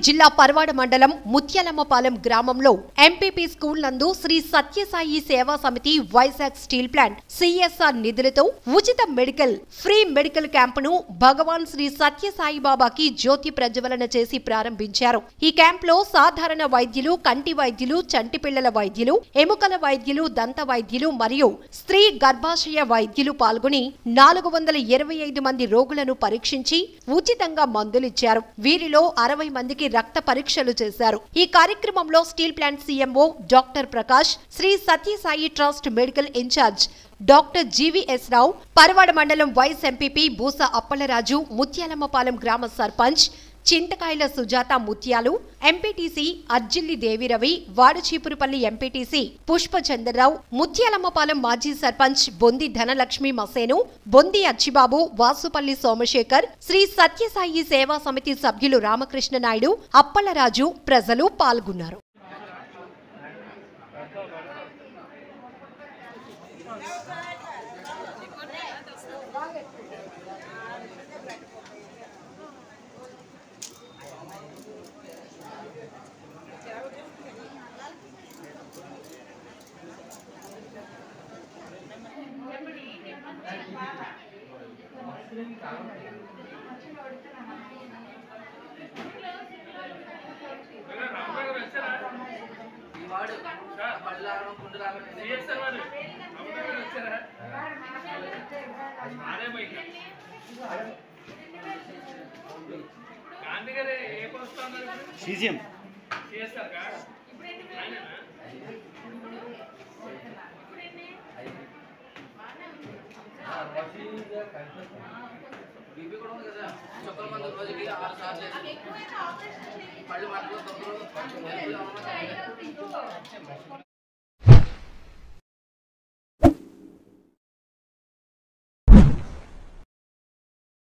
జిల్లా పర్వాడ మండలం ముత్యాలమ్మపాలెం గ్రామంలో ఎంపీపీ స్కూల్ నందు శ్రీ సత్యసాయి సేవా సమితి వైజాగ్ స్టీల్ ప్లాంట్ సిఎస్ఆర్ నిధులతో ఉచిత మెడికల్ ఫ్రీ మెడికల్ క్యాంపును భగవాన్ శ్రీ సత్యసాయి బాబాకి జ్యోతి ప్రజ్వలన చేసి ప్రారంభించారు ఈ క్యాంపులో సాధారణ వైద్యులు కంటి వైద్యులు చంటి పిల్లల వైద్యులు ఎముకల వైద్యులు దంత వైద్యులు మరియు స్త్రీ గర్భాశయ వైద్యులు పాల్గొని నాలుగు వందల ఇరవై ఐదు మంది రోగులను పరీక్షించి ఉచితంగా మందులిచ్చారు వీరిలో అరవై మందికి రక్త పరీక్షలు చేశారు ఈ కార్యక్రమంలో steel plant CMO doctor Prakash Sri Sathya Sai trust medical incharge doctor GVS Rao Paravada మండలం వైస్ ఎంపీపీ బూస అప్పలరాజు ముత్యాలమ్మపాలెం గ్రామ సర్పంచ్ చింతకాయల సుజాత ముత్యాలు ఎంపీటీసీ అర్జిల్లి దేవిరవి వాడచీపురుపల్లి ఎంపీటీసీ పుష్ప చంద్రరావు ముత్యాలమ్మపాలెం మాజీ సర్పంచ్ బొంది ధనలక్ష్మి మసేను బొంది అచ్చిబాబు వాసుపల్లి సోమశేఖర్ శ్రీ సత్యసాయి సేవా సమితి సభ్యులు రామకృష్ణ నాయుడు అప్పలరాజు ప్రజలు పాల్గొన్నారు ఈ వాడు పళ్ళు లాగడం గుండు లాగడం గాంధీ గారు ఏ పోస్ట్ ఉన్నారు ఇప్పుడు? సీజిఎం సిఎస్ఆర్ కా? ఆయనేనా? బీపీ కూడా ఉంది కదా చుక్కల మంది రోజుకి ఆరు సార్లు వేసి పళ్ళు మాటలు తప్పులు